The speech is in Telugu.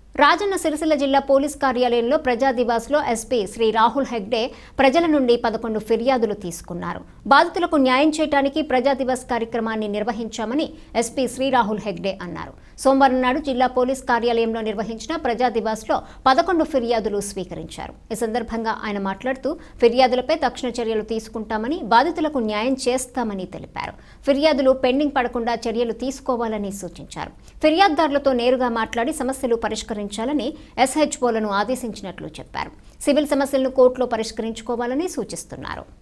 రాజన్న సిరిసిల్ల జిల్లా పోలీస్ కార్యాలయంలో ప్రజా దివాస్లో ఎస్పీ శ్రీ రాహుల్ హెగ్డే ప్రజల నుండి పదకొండు ఫిర్యాదులు తీసుకున్నారు బాధితులకు న్యాయం చేయడానికి ప్రజా దివాస్ కార్యక్రమాన్ని నిర్వహించామని ఎస్పీ శ్రీ రాహుల్ హెగ్డే అన్నారు సోమవారం నాడు జిల్లా పోలీస్ కార్యాలయంలో నిర్వహించిన ప్రజా దివాస్లో పదకొండు ఫిర్యాదులు స్వీకరించారు ఈ సందర్భంగా ఆయన మాట్లాడుతూ ఫిర్యాదులపై తక్షణ చర్యలు తీసుకుంటామని బాధితులకు న్యాయం చేస్తామని తెలిపారు ఫిర్యాదులు పెండింగ్ పడకుండా చర్యలు తీసుకోవాలని సూచించారు ఫిర్యాదుదారులతో నేరుగా మాట్లాడి సమస్యలు పరిష్కరించాలని ఎస్హెచ్ఓలను ఆదేశించినట్లు చెప్పారు సివిల్ సమస్యలను కోర్టులో పరిష్కరించుకోవాలని సూచిస్తున్నారు